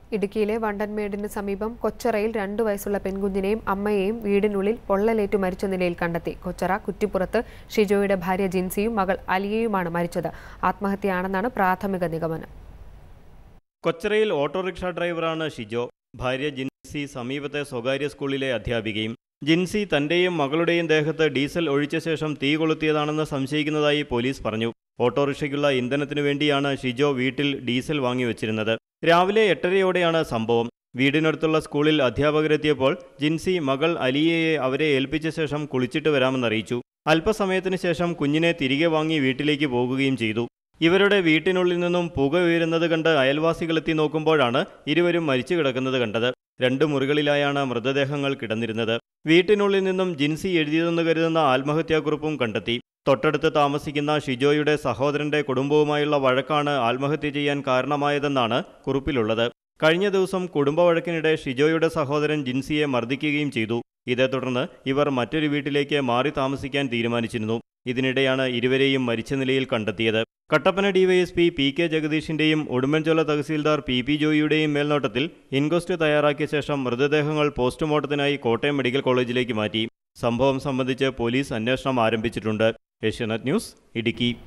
ഇടുക്കിയിലെ വണ്ടൻമേടിന് സമീപം കൊച്ചറയിൽ രണ്ടു വയസ്സുള്ള പെൺകുഞ്ഞിനെയും അമ്മയെയും വീടിനുള്ളിൽ പൊള്ളലേറ്റു മരിച്ച നിലയിൽ കണ്ടെത്തി കൊച്ചറ കുറ്റിപ്പുറത്ത് ഷിജോയുടെ ഭാര്യ ജിൻസിയും മകൾ അലിയയുമാണ് മരിച്ചത് ആത്മഹത്യയാണെന്നാണ് പ്രാഥമിക നിഗമനം കൊച്ചറയിൽ ഓട്ടോറിക്ഷ ഡ്രൈവറാണ് ഷിജോ ഭാര്യ ജിൻസി സമീപത്തെ സ്വകാര്യ സ്കൂളിലെ അധ്യാപികയും ജിൻസി തന്റെയും മകളുടെയും ദേഹത്ത് ഡീസൽ ഒഴിച്ച ശേഷം തീ കൊളുത്തിയതാണെന്ന് സംശയിക്കുന്നതായി പോലീസ് പറഞ്ഞു ഓട്ടോറിക്ഷയ്ക്കുള്ള ഇന്ധനത്തിനു വേണ്ടിയാണ് ഷിജോ വീട്ടിൽ ഡീസൽ വാങ്ങിവെച്ചിരുന്നത് രാവിലെ എട്ടരയോടെയാണ് സംഭവം വീടിനടുത്തുള്ള സ്കൂളിൽ അധ്യാപകരെത്തിയപ്പോൾ ജിൻസി മകൾ അലിയയെ അവരെ ഏൽപ്പിച്ച ശേഷം കുളിച്ചിട്ട് വരാമെന്നറിയിച്ചു അല്പസമയത്തിന് ശേഷം കുഞ്ഞിനെ തിരികെ വാങ്ങി വീട്ടിലേക്ക് പോകുകയും ചെയ്തു ഇവരുടെ വീട്ടിനുള്ളിൽ നിന്നും പുക ഉയരുന്നത് കണ്ട് അയൽവാസികളെത്തി നോക്കുമ്പോഴാണ് ഇരുവരും മരിച്ചു കിടക്കുന്നത് കണ്ടത് രണ്ട് മുറികളിലായാണ് മൃതദേഹങ്ങൾ കിടന്നിരുന്നത് വീട്ടിനുള്ളിൽ നിന്നും ജിൻസി എഴുതിയതെന്ന് കരുതുന്ന ആത്മഹത്യാക്കുറിപ്പും കണ്ടെത്തി തൊട്ടടുത്ത് താമസിക്കുന്ന ഷിജോയുടെ സഹോദരന്റെ കുടുംബവുമായുള്ള വഴക്കാണ് ആത്മഹത്യ ചെയ്യാൻ കാരണമായതെന്നാണ് കുറിപ്പിലുള്ളത് കഴിഞ്ഞ ദിവസം കുടുംബ വഴക്കിനിടെ ഷിജോയുടെ സഹോദരൻ ജിൻസിയെ മർദ്ദിക്കുകയും ചെയ്തു ഇതേ തുടർന്ന് ഇവർ മറ്റൊരു വീട്ടിലേക്ക് മാറി താമസിക്കാൻ തീരുമാനിച്ചിരുന്നു ഇതിനിടെയാണ് ഇരുവരെയും മരിച്ച നിലയിൽ കണ്ടെത്തിയത് കട്ടപ്പന ഡിവൈഎസ്പി പി കെ ജഗദീഷിന്റെയും ഉടുമ്പൻചോല തഹസീൽദാർ പി പി ജോയിയുടെയും മേൽനോട്ടത്തിൽ ഇൻക്വസ്റ്റ് തയ്യാറാക്കിയ ശേഷം മൃതദേഹങ്ങൾ പോസ്റ്റ്മോർട്ടത്തിനായി കോട്ടയം മെഡിക്കൽ കോളേജിലേക്ക് മാറ്റി സംഭവം സംബന്ധിച്ച് പോലീസ് അന്വേഷണം ആരംഭിച്ചിട്ടുണ്ട് ഏഷ്യാനെറ്റ് ന്യൂസ് ഇടുക്കി